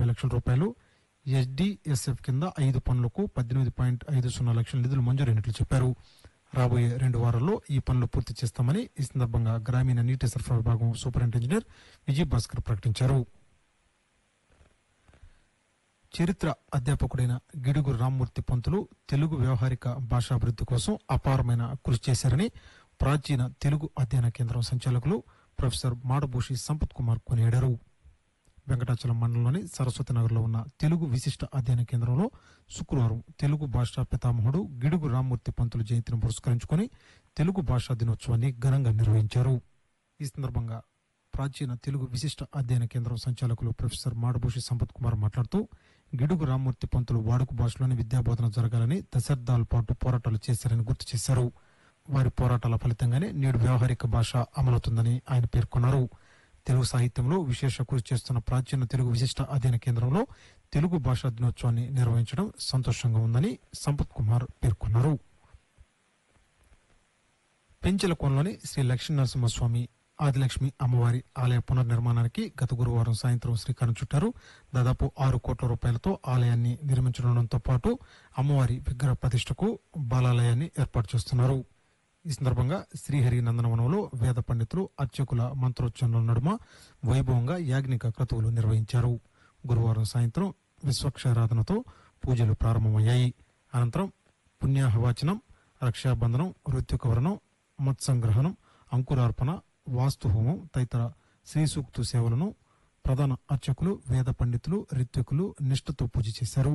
యాభై లక్షల రూపాయలు ఎస్డిఎస్ఎఫ్ కింద ఐదు పనులకు పద్దెనిమిది పాయింట్ ఐదు సున్నా లక్షల నిధులు మంజూరైనట్లు చెప్పారు రాబోయే రెండు వారాల్లో ఈ పనులు పూర్తి చేస్తామని ఈ సందర్భంగా గ్రామీణ నీటి సరఫరా విభాగం సూపరింటెండెంట్ ఇంజనీర్ విజయ్ భాస్కర్ ప్రకటించారు చరిత్ర అధ్యాపకుడైన గిడుగు రామ్మూర్తి పంతులు తెలుగు వ్యవహారిక భాషాభివృద్ధి కోసం అపారమైన కృషి చేశారని ప్రాచీన తెలుగు అధ్యయన కేంద్రం సంచాలకులు ప్రొఫెసర్ మాడభూషి సంపత్ కుమార్ కొనియాడారు వెంకటాచలం మండలంలోని సరస్వతి నగర్లో ఉన్న తెలుగు విశిష్ట అధ్యయన కేంద్రంలో శుక్రవారం తెలుగు భాషా పితామహుడు గిడుగు రామ్మూర్తి పంతులు జయంతిని పురస్కరించుకొని తెలుగు భాషా దినోత్సవాన్ని ఘనంగా నిర్వహించారు ఈ సందర్భంగా ప్రాచీన తెలుగు విశిష్ట అధ్యయన కేంద్రం సంచాలకులు ప్రొఫెసర్ మాడభూషి సంపత్ కుమార్ మాట్లాడుతూ గిడుగు రామ్మూర్తి పంతులు వాడుక భాషలోని విద్యాబోధన జరగాలని దశాబ్దాల పాటు పోరాటాలు చేశారని గుర్తు చేశారు వారి పోరాటాల ఫలితంగానే నేడు వ్యవహారిక భాష అమలవుతుందని ఆయన పేర్కొన్నారు తెలుగు సాహిత్యంలో విశేష కృషి చేస్తున్న ప్రాచీన తెలుగు విశిష్ట అధ్యయన కేంద్రంలో తెలుగు భాషా దినోత్సవాన్ని నిర్వహించడం సంతోషంగా ఉందని సంపత్ కుమార్ పేర్కొన్నారు పెంచలకోనలోని శ్రీ లక్ష్మీ నరసింహస్వామి ఆదిలక్ష్మి అమ్మవారి ఆలయ పునర్నిర్మాణానికి గత గురువారం సాయంత్రం శ్రీకారం చుట్టారు దాదాపు ఆరు కోట్ల రూపాయలతో ఆలయాన్ని నిర్మించడంతో పాటు అమ్మవారి విగ్రహ ప్రతిష్టకు బాలాలయాన్ని ఏర్పాటు చేస్తున్నారు ఈ సందర్భంగా శ్రీహరి నందనవనంలో వేద పండితులు అర్చకుల మంత్రోచ్చరణల నడుమ వైభవంగా యాజ్ఞిక క్రతువులు నిర్వహించారు గురువారం సాయంత్రం విశ్వక్షారాధనతో పూజలు ప్రారంభమయ్యాయి అనంతరం పుణ్యాహవాచనం రక్షాబంధనం ఋత్వికవరణం మత్సంగ్రహణం అంకురార్పణ వాస్తు హోమం తదితర శ్రీ సూక్తు సేవలను ప్రధాన అర్చకులు వేద పండితులు రిత్వికులు నిష్ఠతో పూజ చేశారు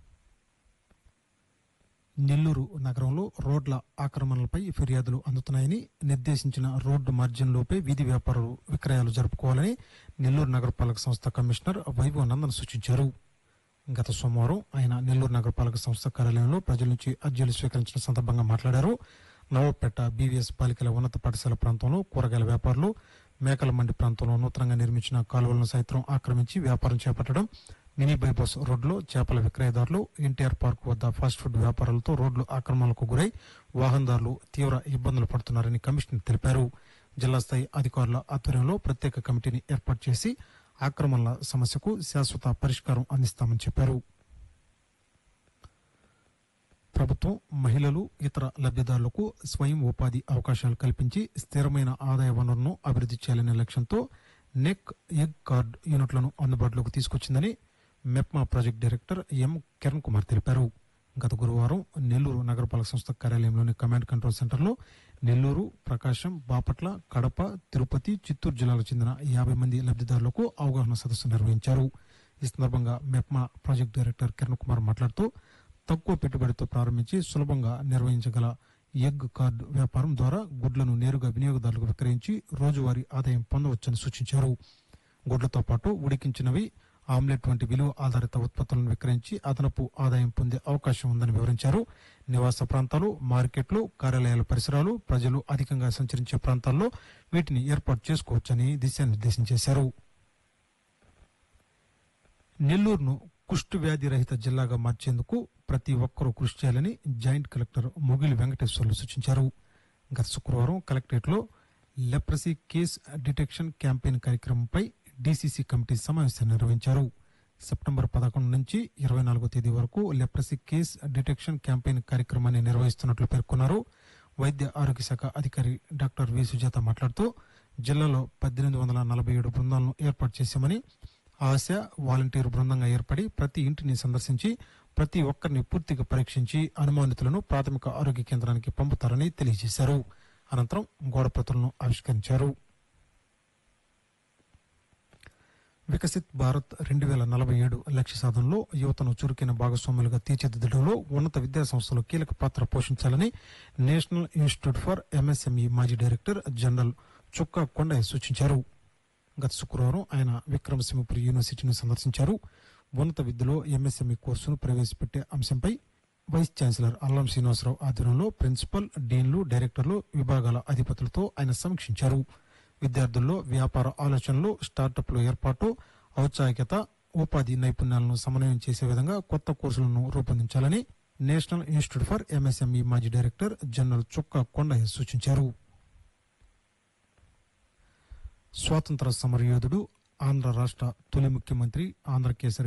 నెల్లూరు నగరంలో రోడ్ల ఆక్రమణలపై ఫిర్యాదులు అందుతున్నాయని నిర్దేశించిన రోడ్డు మార్జిన్లోపే వీధి వ్యాపారులు విక్రయాలు జరుపుకోవాలని నెల్లూరు నగరపాలక సంస్థ కమిషనర్ వైభవ్ నందన్ సూచించారు గత సోమవారం ఆయన నెల్లూరు నగరపాలక సంస్థ కార్యాలయంలో ప్రజల నుంచి అర్జీలు స్వీకరించిన సందర్భంగా మాట్లాడారు నవపేట బీవీఎస్ బాలికల ఉన్నత పాఠశాల ప్రాంతంలో కూరగాయల వ్యాపారులు మేకల మండి ప్రాంతంలో నూతనంగా నిర్మించిన కాలువలను సైతం ఆక్రమించి వ్యాపారం చేపట్టడం మినీ బైపాస్ రోడ్లో చేపల విక్రయదారులు ఎన్టీఆర్ పార్క్ వద్ద ఫాస్ట్ ఫుడ్ వ్యాపారులతో రోడ్లు ఆక్రమణలకు గురై వాహనదారులు తీవ్ర ఇబ్బందులు పడుతున్నారని కమిషనర్ తెలిపారు జిల్లా స్థాయి అధికారుల ఆధ్వర్యంలో ప్రత్యేక కమిటీని ఏర్పాటు చేసి ఆక్రమణల సమస్యకు శాశ్వత పరిష్కారం అందిస్తామని చెప్పారు ప్రభుత్వం మహిళలు ఇతర లబ్ధిదారులకు స్వయం ఉపాధి అవకాశాలు కల్పించి స్థిరమైన ఆదాయ వనరును అభివృద్ధి చేయాలనే లక్ష్యంతో నెక్ ఎగ్ కార్డ్ యూనిట్లను అందుబాటులోకి తీసుకొచ్చిందని MEPMA project director M Kiran Kumar తెలిపారు గత గురువారం నెల్లూరు నగరపాలక సంస్థ కార్యాలయంలోని కమాండ్ కంట్రోల్ సెంటర్లో నెల్లూరు ప్రకాశం బాపట్ల కడప తిరుపతి చిత్తూరు జిల్లాలకు చెందిన యాభై మంది లబ్ధిదారులకు అవగాహన సదస్సు నిర్వహించారు ఈ సందర్భంగా మెప్మా ప్రాజెక్ట్ డైరెక్టర్ కిరణ్ కుమార్ మాట్లాడుతూ తక్కువ పెట్టుబడితో ప్రారంభించి సులభంగా నిర్వహించగల ఎగ్ కార్డు వ్యాపారం ద్వారా గుడ్లను నేరుగా వినియోగదారులకు విక్రయించి రోజువారీ ఆదాయం పొందవచ్చని సూచించారు గుడ్లతో పాటు ఉడికించినవి ఆమ్లెట్ వంటి విలువ ఆధారిత ఉత్పత్తులను విక్రయించి అదనపు ఆదాయం పొందే అవకాశం ఉందని వివరించారు నివాస ప్రాంతాలు మార్కెట్లు కార్యాలయాల పరిసరాలు ప్రజలు అధికంగా సంచరించే ప్రాంతాల్లో వీటిని ఏర్పాటు చేసుకోవచ్చని దిశానిర్దేశం చేశారు నెల్లూరును కుష్టు వ్యాధి రహిత జిల్లాగా మార్చేందుకు ప్రతి ఒక్కరూ కృషి చేయాలని జాయింట్ కలెక్టర్ మొగిలి వెంకటేశ్వర్లు సూచించారు గత శుక్రవారం కలెక్టరేట్లో లెప్రసీ కేస్ డిటెక్షన్ క్యాంపెయిన్ కార్యక్రమంపై డీసీసీ కమిటీ సమావేశాన్ని నిర్వహించారు సెప్టెంబర్ పదకొండు నుంచి ఇరవై నాలుగో తేదీ వరకు లెప్రసీ కేస్ డిటెక్షన్ క్యాంపెయిన్ కార్యక్రమాన్ని నిర్వహిస్తున్నట్లు పేర్కొన్నారు వైద్య ఆరోగ్య శాఖ అధికారి డాక్టర్ వి సుజాత మాట్లాడుతూ జిల్లాలో పద్దెనిమిది వందల నలభై ఏడు బృందాలను ఏర్పాటు చేశామని ఆశ వాలంటీర్ బృందంగా ఏర్పడి ప్రతి ఇంటిని సందర్శించి ప్రతి ఒక్కరిని పూర్తిగా పరీక్షించి అనుమానితులను ప్రాథమిక ఆరోగ్య కేంద్రానికి పంపుతారని తెలియజేశారు అనంతరం గోడప్రతులను ఆవిష్కరించారు వికసిత్ భారత్ రెండు వేల నలభై ఏడు లక్ష్య సాధనలో యువతను చురుకైన భాగస్వాములుగా తీర్చిదిద్దడంలో ఉన్నత విద్యా సంస్థలు కీలక పాత్ర పోషించాలని నేషనల్ ఇన్స్టిట్యూట్ ఫర్ ఎంఎస్ఎంఈ మాజీ డైరెక్టర్ జనరల్ చుక్కా కొండయ్య సూచించారు గత శుక్రవారం ఆయన విక్రమసింహపురి యూనివర్సిటీని సందర్శించారు ఉన్నత విద్యలో ఎంఎస్ఎంఈ కోర్సును ప్రవేశపెట్టే అంశంపై వైస్ ఛాన్సలర్ అల్లం శ్రీనివాసరావు ఆధ్వర్యంలో ప్రిన్సిపల్ డీన్లు డైరెక్టర్లు విభాగాల అధిపతులతో ఆయన సమీక్షించారు విద్యార్థుల్లో వ్యాపార ఆలోచనలు స్టార్టప్ల ఏర్పాటు ఔత్సాహికత ఉపాధి నైపుణ్యాలను సమన్వయం చేసే విధంగా కొత్త కోర్సులను రూపొందించాలని నేషనల్ ఇన్స్టిట్యూట్ ఫర్ ఎంఎస్ఎంఈ మాజీ డైరెక్టర్ జనరల్ చుక్కా కొండయ్య సూచించారు స్వాతంత్ర సమరయోధుడు ఆంధ్ర రాష్ట్ర తొలి ముఖ్యమంత్రి ఆంధ్ర కేసరి